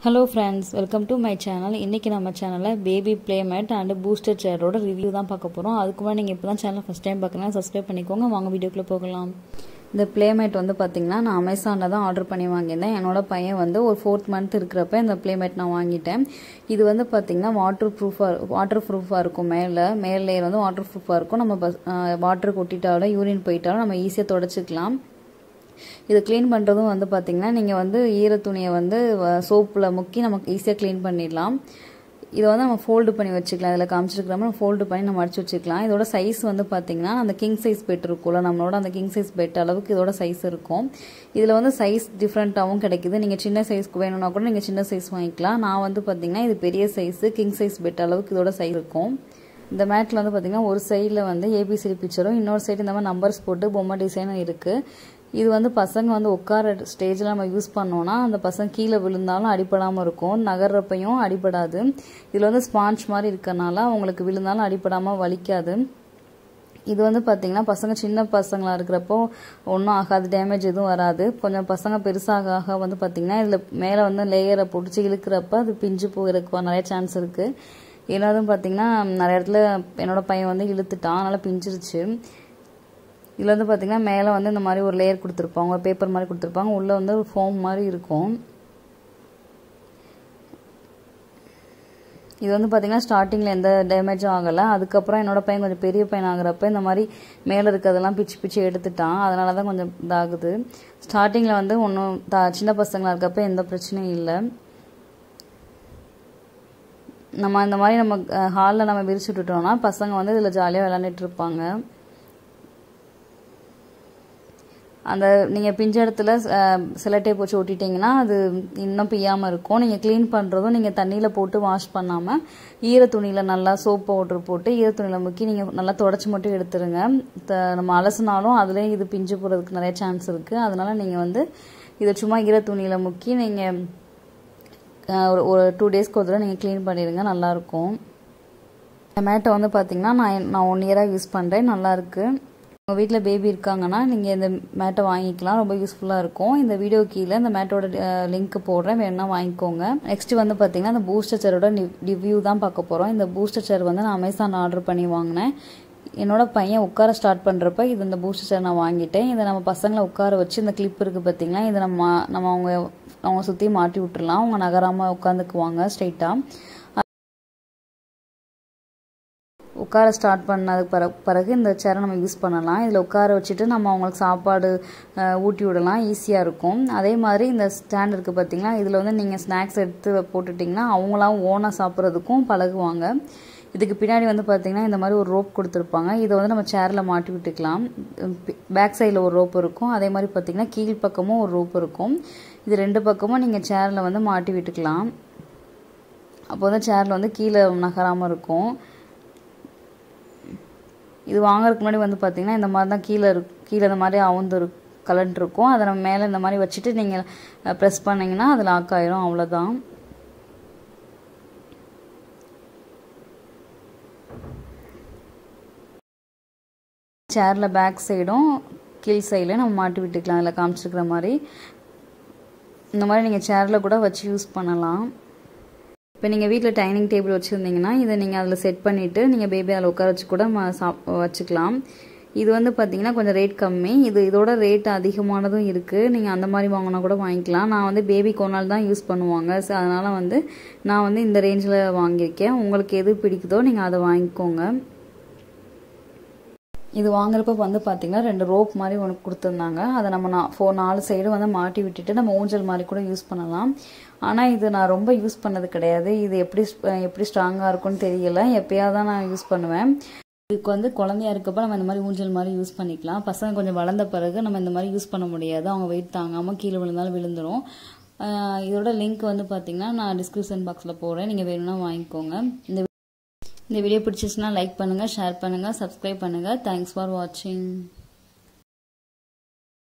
hello friends welcome to my channel இன்றைக்கி நம்ம சேனலில் பேபி ப்ளேமேட் அண்ட் பூஸ்டர் சேரோட ரிவ்யூ தான் பார்க்க போகிறோம் அதுக்கு முன்னாடி நீங்கள் இப்போ தான் சேனல் ஃபஸ்ட் டைம் பார்க்குறீங்கன்னா சப்ஸ்கிரைப் பண்ணிக்கோங்க வாங்க வீடியோக்குள்ளே போகலாம் இந்த ப்ளேமேட் வந்து பார்த்திங்கன்னா நான் அமேசானில் தான் ஆர்டர் பண்ணி வாங்கியிருந்தேன் என்னோட பையன் வந்து ஒரு ஃபோர்த் மந்த் இருக்கிறப்ப இந்த ப்ளேமேட் நான் வாங்கிட்டேன் இது வந்து பார்த்திங்கன்னா வாட்டர் ப்ரூஃபாக வாட்டர் ப்ரூஃபாக இருக்கும் மேலே மேல் லேயர் வந்து வாட்டர் ப்ரூஃபாக இருக்கும் நம்ம வாட்டர் கொட்டிட்டாலும் யூரின் போயிட்டாலும் நம்ம ஈஸியாக தொடச்சிக்கலாம் இது க்ளீன் பண்ணுறதும் வந்து பார்த்திங்கன்னா நீங்கள் வந்து ஈர துணியை வந்து சோப்பில் முக்கி நமக்கு ஈஸியாக க்ளீன் பண்ணிடலாம் இதை வந்து நம்ம ஃபோல்டு பண்ணி வச்சுக்கலாம் இதில் காமிச்சிருக்கிற மாதிரி ஃபோல்டு பண்ணி நம்ம அடிச்சு வச்சுக்கலாம் இதோட சைஸ் வந்து பார்த்திங்கன்னா அந்த கிங் சைஸ் பெட் இருக்கும்ல நம்மளோட அந்த கிங் சைஸ் பெட் அளவுக்கு இதோட சைஸ் இருக்கும் இதில் வந்து சைஸ் டிஃப்ரெண்ட்டாகவும் கிடைக்குது நீங்கள் சின்ன சைஸ்க்கு வேணும்னா கூட நீங்கள் சின்ன சைஸ் வாங்கிக்கலாம் நான் வந்து பார்த்திங்கன்னா இது பெரிய சைஸு கிங் சைஸ் பெட் அளவுக்கு இதோட சைஸ் இருக்கும் இந்த மேட்டில் வந்து பார்த்திங்கன்னா ஒரு சைடில் வந்து ஏபிசிடி பிக்சரும் இன்னொரு சைடு இந்த மாதிரி நம்பர்ஸ் போட்டு பொம்மை டிசைனும் இருக்குது இது வந்து பசங்க வந்து உட்கார ஸ்டேஜில் நம்ம யூஸ் பண்ணோன்னா அந்த பசங்க கீழே விழுந்தாலும் அடிப்படாமல் இருக்கும் நகர்றப்பையும் அடிபடாது இதில் வந்து ஸ்பாஞ்ச் மாதிரி இருக்கனால அவங்களுக்கு விழுந்தாலும் அடிப்படாமல் வலிக்காது இது வந்து பார்த்திங்கன்னா பசங்க சின்ன பசங்களாக இருக்கிறப்போ ஒன்றும் ஆகாது டேமேஜ் எதுவும் வராது கொஞ்சம் பசங்க பெருசாக ஆக வந்து பார்த்திங்கன்னா இதில் மேலே வந்து லேயரை பிடிச்சி இழுக்கிறப்ப அது பிஞ்சு போகிறதுக்கு நிறைய சான்ஸ் இருக்குது ஏன்னாலும் பார்த்திங்கன்னா நிறைய இடத்துல என்னோடய பையன் வந்து இழுத்துட்டான் அதனால் பிஞ்சிருச்சு இதில் வந்து பார்த்திங்கன்னா மேலே வந்து இந்த மாதிரி ஒரு லேயர் கொடுத்துருப்பாங்க ஒரு பேப்பர் மாதிரி கொடுத்துருப்பாங்க உள்ளே வந்து ஒரு ஃபோம் மாதிரி இருக்கும் இது வந்து பார்த்திங்கன்னா ஸ்டார்டிங்கில் எந்த டேமேஜும் ஆகலை அதுக்கப்புறம் என்னோடய பையன் கொஞ்சம் பெரிய பையன் ஆகிறப்ப இந்த மாதிரி மேலே இருக்கிறதெல்லாம் பிச்சு பிச்சு எடுத்துட்டான் அதனால தான் கொஞ்சம் இதாகுது ஸ்டார்டிங்கில் வந்து ஒன்றும் த சின்ன பசங்களாக இருக்கப்ப எந்த பிரச்சனையும் இல்லை நம்ம இந்த மாதிரி நம்ம ஹாலில் நம்ம விரிச்சு விட்டுட்டோம்னா பசங்க வந்து இதில் ஜாலியாக விளாண்டுட்டு இருப்பாங்க அந்த நீங்கள் பிஞ்ச இடத்துல சிலட்டை போச்சு ஒட்டிட்டிங்கன்னா அது இன்னும் பிய்யாமல் இருக்கும் நீங்கள் க்ளீன் பண்ணுறதும் நீங்கள் தண்ணியில் போட்டு வாஷ் பண்ணாமல் ஈர துணியில் நல்லா சோப் பவுட்ரு போட்டு ஈர துணியில் முக்கி நீங்கள் நல்லா தொடச்சி மட்டும் எடுத்துருங்க நம்ம அலசினாலும் அதுலேயும் இது பிஞ்சு போகிறதுக்கு நிறைய சான்ஸ் இருக்குது அதனால் நீங்கள் வந்து இதை சும்மா ஈர துணியில் முக்கி நீங்கள் ஒரு ஒரு டூ டேஸ்க்கு ஒரு தடவை நீங்கள் க்ளீன் பண்ணிடுங்க நல்லாயிருக்கும் இந்த மேட்டை வந்து பார்த்திங்கன்னா நான் நான் ஒன் இயராக யூஸ் பண்ணுறேன் நல்லாயிருக்கு உங்கள் வீட்டில் பேபி இருக்காங்கன்னா நீங்கள் இந்த மேட்டை வாங்கிக்கலாம் ரொம்ப யூஸ்ஃபுல்லாக இருக்கும் இந்த வீடியோ கீழே இந்த மேட்டோட லிங்க் போடுறேன் வேணும்னா வாங்கிக்கோங்க நெக்ஸ்ட் வந்து பார்த்தீங்கன்னா இந்த பூஸ்டர் சேரோட ரிவ்யூ தான் பார்க்க போகிறோம் இந்த பூஸ்டர் சேர் வந்து நான் அமேசான் ஆர்டர் பண்ணி வாங்கினேன் என்னோட பையன் உட்கார ஸ்டார்ட் பண்ணுறப்ப இது இந்த பூஸ்டர் சேர் நான் வாங்கிட்டேன் இதை நம்ம பசங்களை உட்கார வச்சு இந்த கிளிப் இருக்குது பார்த்தீங்களா இதை நம்ம நம்ம அவங்க அவங்க சுற்றி மாட்டி விட்டுறலாம் அவங்க நகராமல் உட்காந்துக்குவாங்க ஸ்ட்ரைட்டாக உட்கார ஸ்டார்ட் பண்ணதுக்கு பிறகு பிறகு இந்த சேரை நம்ம யூஸ் பண்ணலாம் இதில் உட்கார வச்சுட்டு நம்ம அவங்களுக்கு சாப்பாடு ஊட்டி விடலாம் ஈஸியாக இருக்கும் அதே மாதிரி இந்த ஸ்டாண்ட் இருக்குது பார்த்திங்களா இதில் வந்து நீங்கள் ஸ்நாக்ஸ் எடுத்து போட்டுட்டிங்கன்னா அவங்களாம் ஓனாக சாப்பிட்றதுக்கும் பழகுவாங்க இதுக்கு பின்னாடி வந்து பார்த்திங்கன்னா இந்த மாதிரி ஒரு ரோப் கொடுத்துருப்பாங்க இதை வந்து நம்ம சேரில் மாட்டி விட்டுக்கலாம் பேக் சைடில் ஒரு ரோப் இருக்கும் அதே மாதிரி பார்த்திங்கன்னா கீழ் பக்கமும் ஒரு ரோப் இருக்கும் இது ரெண்டு பக்கமும் நீங்கள் சேரில் வந்து மாட்டி விட்டுக்கலாம் அப்போ வந்து சேரில் வந்து கீழே நகராமல் இருக்கும் இது வாங்குறதுக்கு முன்னாடி வந்து பார்த்திங்கன்னா இந்த மாதிரி தான் கீழே இருக்கு கீழே இந்த மாதிரி அவுந்து கலண்ட் இருக்கும் அதை நம்ம மேலே இந்த மாதிரி வச்சுட்டு நீங்கள் ப்ரெஸ் பண்ணிங்கன்னா அது லாக் ஆயிரும் அவ்வளோதான் சேரில் பேக் சைடும் கீழ் சைடில் நம்ம மாட்டி விட்டுக்கலாம் அதில் காமிச்சிருக்கிற மாதிரி இந்த மாதிரி நீங்கள் சேரில் கூட வச்சு யூஸ் பண்ணலாம் இப்போ நீங்கள் வீட்டில் டைனிங் டேபிள் வச்சுருந்தீங்கன்னா இதை நீங்கள் அதில் செட் பண்ணிவிட்டு நீங்கள் பேபி அதில் உட்கார வச்சு கூட சாப் வச்சுக்கலாம் இது வந்து பார்த்தீங்கன்னா கொஞ்சம் ரேட் கம்மி இது இதோட ரேட் அதிகமானதும் இருக்குது நீங்கள் அந்த மாதிரி வாங்கினா கூட வாங்கிக்கலாம் நான் வந்து பேபி கொனால் தான் யூஸ் பண்ணுவாங்க ஸோ அதனால் வந்து நான் வந்து இந்த ரேஞ்சில் வாங்கியிருக்கேன் உங்களுக்கு எது பிடிக்குதோ நீங்கள் அதை வாங்கிக்கோங்க இது வாங்குறப்ப வந்து பார்த்திங்கன்னா ரெண்டு ரோப் மாதிரி ஒன்று கொடுத்துருந்தாங்க அதை நம்ம நான் ஃபோ நாலு சைடும் வந்து மாட்டி விட்டுட்டு நம்ம ஊஞ்சல் மாதிரி கூட யூஸ் பண்ணலாம் ஆனால் இது நான் ரொம்ப யூஸ் பண்ணது கிடையாது இது எப்படி எப்படி ஸ்ட்ராங்காக இருக்கும்னு தெரியல எப்பயாவது தான் நான் யூஸ் பண்ணுவேன் இதுக்கு வந்து குழந்தையா இருக்கப்ப நம்ம இந்த மாதிரி ஊஞ்சல் மாதிரி யூஸ் பண்ணிக்கலாம் பசங்க கொஞ்சம் வளர்ந்த பிறகு நம்ம இந்த மாதிரி யூஸ் பண்ண முடியாது அவங்க வெயிட் தாங்காமல் கீழே விழுந்தாலும் விழுந்துடும் இதோட லிங்க் வந்து பார்த்திங்கன்னா நான் டிஸ்கிரிப்ஷன் பாக்ஸில் போடுறேன் நீங்கள் வேணும்னா வாங்கிக்கோங்க இந்த இந்த வீடியோ பிடிச்சிச்சுன்னா லைக் பண்ணுங்கள் ஷேர் பண்ணுங்கள் சப்ஸ்கிரைப் பண்ணுங்கள் தேங்க்ஸ் ஃபார் வாட்சிங்